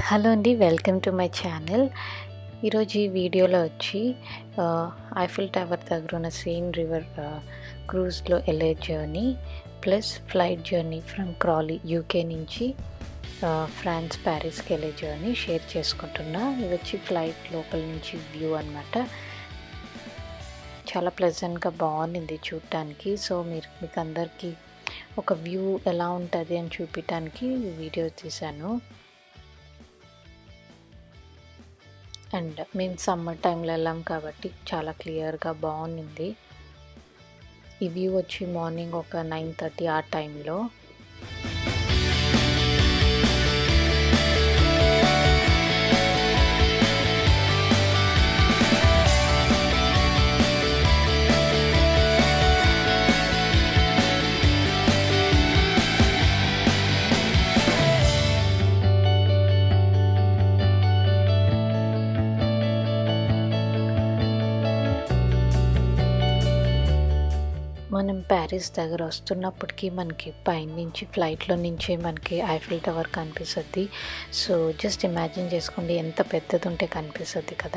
hello అండి welcome to my channel ఈరోజు ఈ వీడియోలో వచ్చి ఐఫిల్ టవర్ దగ్గర ఉన్న సెయిన్ రివర్ క్రూజ్లో వెళ్ళే journey plus flight journey from Crawley UK నుంచి ఫ్రాన్స్ ప్యారిస్కి వెళ్ళే జర్నీ షేర్ చేసుకుంటున్నా ఇది వచ్చి ఫ్లైట్ లోపల నుంచి వ్యూ అనమాట చాలా ప్లెజెంట్గా బాగుంది చూడటానికి సో మీరు మీకు అందరికీ ఒక వ్యూ ఎలా ఉంటుంది అని చూపించడానికి వీడియో తీశాను అండ్ మేము సమ్మర్ టైంలో వెళ్ళాం కాబట్టి చాలా క్లియర్గా బాగుంది ఈ వ్యూ వచ్చి మార్నింగ్ ఒక నైన్ థర్టీ ఆ టైంలో మనం ప్యారిస్ దగ్గర వస్తున్నప్పటికీ మనకి పైనుంచి ఫ్లైట్లో నుంచే మనకి ఐఫిల్ టవర్ కనిపిస్తుంది సో జస్ట్ ఇమాజిన్ చేసుకోండి ఎంత పెద్దది ఉంటే కనిపిస్తుంది కదా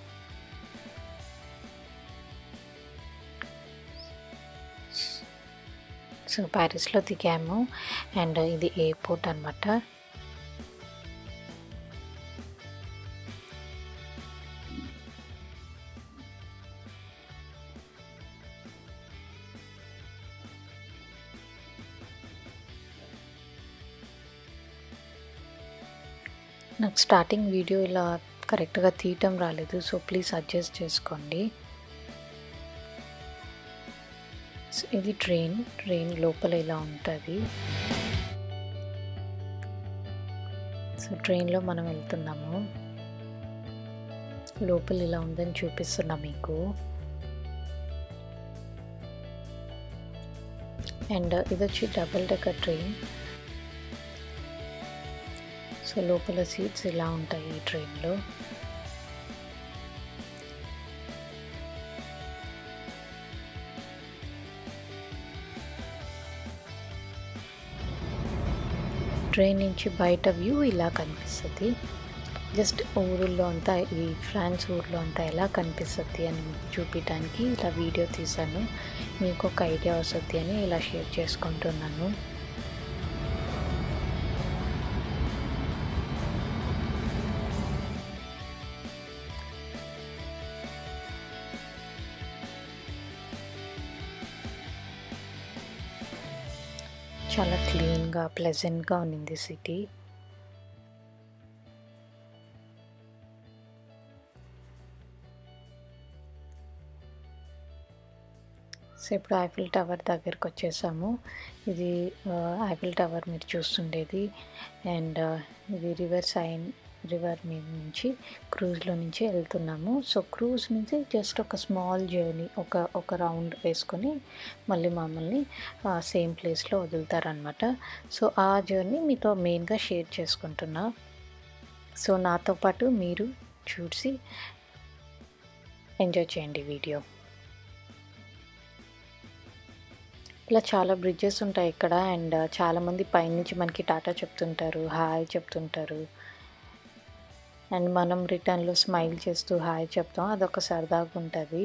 సో ప్యారిస్లో దిగాము అండ్ ఇది ఎయిర్పోర్ట్ అనమాట నాకు స్టార్టింగ్ వీడియో ఇలా కరెక్ట్గా తీయటం రాలేదు సో ప్లీజ్ అడ్జస్ట్ చేసుకోండి సో ఇది ట్రైన్ ట్రైన్ లోపల ఇలా ఉంటుంది సో ట్రైన్లో మనం వెళ్తున్నాము లోపల ఇలా ఉందని చూపిస్తున్నా మీకు అండ్ ఇది వచ్చి డబుల్ డెక్కర్ ట్రైన్ సో లోపల సీట్స్ ఇలా ఉంటాయి ఈ ట్రైన్లో ట్రైన్ నుంచి బయట వ్యూ ఇలా కనిపిస్తుంది జస్ట్ ఊరిలో అంతా ఈ ఫ్రాన్స్ ఊర్లో అంతా ఎలా కనిపిస్తుంది అని చూపించడానికి ఇలా వీడియో తీశాను మీకు ఒక ఐడియా వస్తుంది అని ఇలా షేర్ చేసుకుంటున్నాను చాలా క్లీన్గా ప్లెజెంట్గా ఉన్నింది సిటీ సో ఇప్పుడు ఐఫిల్ టవర్ దగ్గరికి వచ్చేసాము ఇది ఐఫిల్ టవర్ మీరు చూస్తుండేది అండ్ ఇది రివర్ సైన్ రివర్ మీద నుంచి క్రూజ్లో నుంచి వెళ్తున్నాము సో క్రూజ్ నుంచి జస్ట్ ఒక స్మాల్ జర్నీ ఒక ఒక రౌండ్ వేసుకొని మళ్ళీ మమ్మల్ని సేమ్ ప్లేస్లో వదులుతారనమాట సో ఆ జర్నీ మీతో మెయిన్గా షేర్ చేసుకుంటున్నా సో నాతో పాటు మీరు చూసి ఎంజాయ్ చేయండి వీడియో ఇలా చాలా బ్రిడ్జెస్ ఉంటాయి ఇక్కడ అండ్ చాలామంది పైనుంచి మనకి టాటా చెప్తుంటారు హాయ్ చెప్తుంటారు అండ్ మనం రిటర్న్లో స్మైల్ చేస్తూ హాయ్ చెప్తాం అదొక సరదాగా ఉంటుంది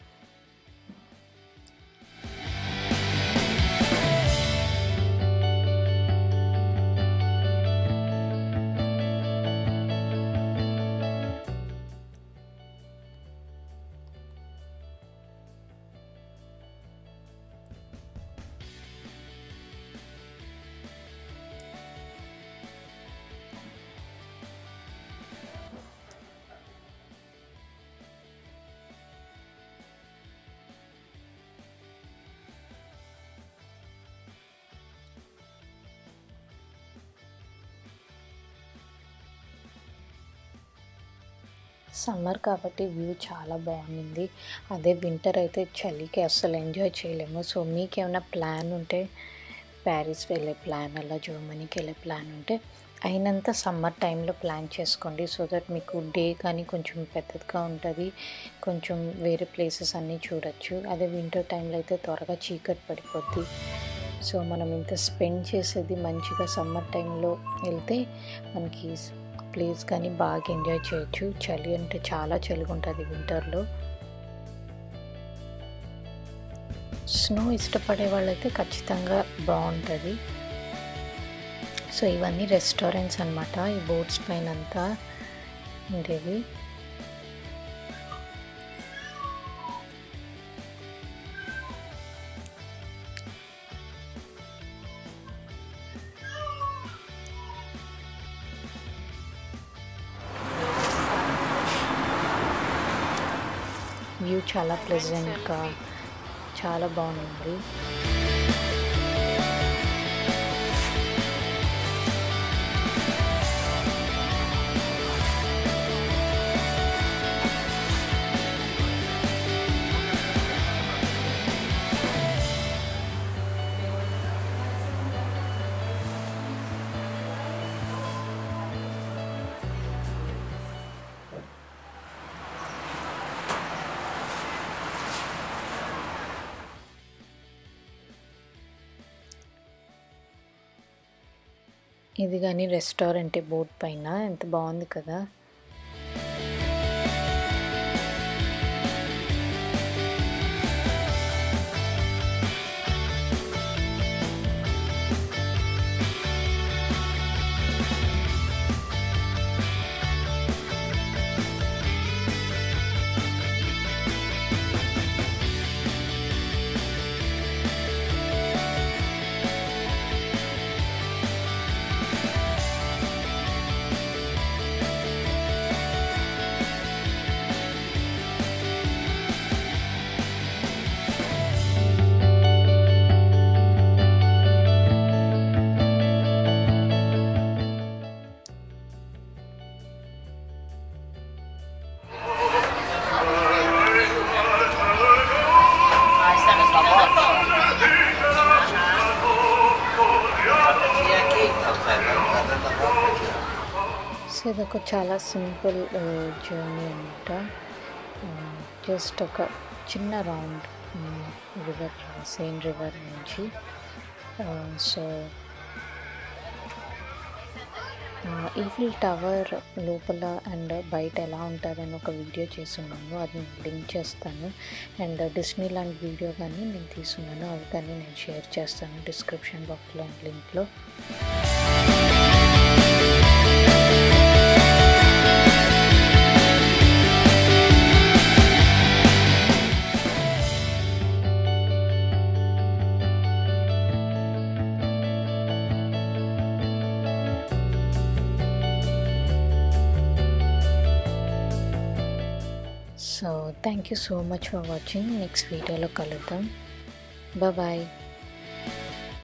సమ్మర్ కాబట్టి వ్యూ చాలా బాగుంది అదే వింటర్ అయితే చలికి అస్సలు ఎంజాయ్ చేయలేము సో మీకు ఏమైనా ప్లాన్ ఉంటే ప్యారిస్ వెళ్ళే ప్లాన్ అలా జర్మనీకి వెళ్ళే ప్లాన్ ఉంటే అయినంత సమ్మర్ టైంలో ప్లాన్ చేసుకోండి సో దట్ మీకు డే కానీ కొంచెం పెద్దదిగా ఉంటుంది కొంచెం వేరే ప్లేసెస్ అన్నీ చూడొచ్చు అదే వింటర్ టైంలో అయితే త్వరగా చీకటి పడిపోద్ది సో మనం ఇంత స్పెండ్ చేసేది మంచిగా సమ్మర్ టైంలో వెళ్తే మనకి ప్లేస్ కానీ బాగా ఎంజాయ్ చేయొచ్చు చలి అంటే చాలా చలిగా ఉంటుంది వింటర్లో స్నో ఇష్టపడే వాళ్ళైతే ఖచ్చితంగా బాగుంటుంది సో ఇవన్నీ రెస్టారెంట్స్ అనమాట ఈ బోట్స్ పైన అంతా ఉండేవి వ్యూ చాలా ప్లెజెంట్గా చాలా బాగుంది ఇది కానీ రెస్టారెంట్ బోర్డ్ పైన ఎంత బాగుంది కదా సో ఇదొక చాలా సింపుల్ జర్నీ అనమాట జస్ట్ ఒక చిన్న రౌండ్ రివర్ సెయిన్ రివర్ నుంచి సో ఈఫిల్ టవర్ లోపల అండ్ బయట ఎలా ఉంటుందని ఒక వీడియో చేస్తున్నాను అది నేను లింక్ చేస్తాను అండ్ డిస్నీ లాంటి వీడియో కానీ నేను తీసుకున్నాను అవి కానీ నేను షేర్ చేస్తాను డిస్క్రిప్షన్ బాక్స్లో అండ్ లింక్లో so thank you so much for watching next వీడియోలో కలుద్దాం బాయ్